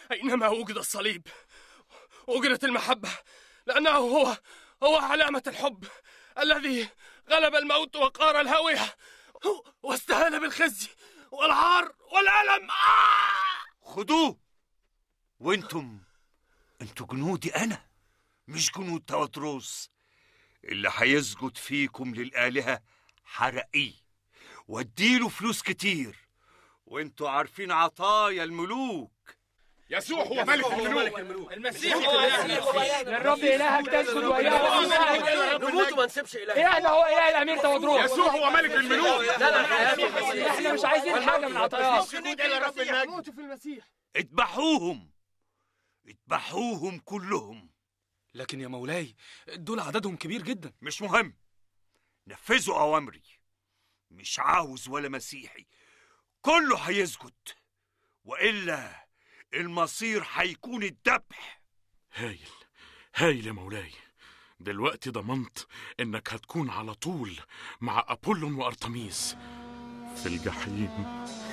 أينما وجد الصليب وجدت المحبة لأنه هو هو علامة الحب الذي غلب الموت وقار الهاوية واستهان بالخزي والعار والألم آه! خدوه وانتم انتوا جنودي انا مش جنود توتروس اللي هيسجد فيكم للآلهة حرقيه واديله فلوس كتير وانتوا عارفين عطايا الملوك يسوع هو ملك الملوك المسيح هو إله للرب إلهك تسجد وإله نموت وما نسيبش إله إلهنا هو إله الأمير تودروس يسوع هو ملك الملوك إحنا مش عايزين حاجة من عطاياك إلى رب المجد موت في المسيح اذبحوهم اذبحوهم كلهم لكن يا مولاي دول عددهم كبير جدا مش مهم نفذوا أوامري مش عاوز ولا مسيحي كله هيسجد وإلا المصير هيكون الذبح هايل هايل يا مولاي دلوقتي ضمنت انك هتكون على طول مع ابولون وارتميس في الجحيم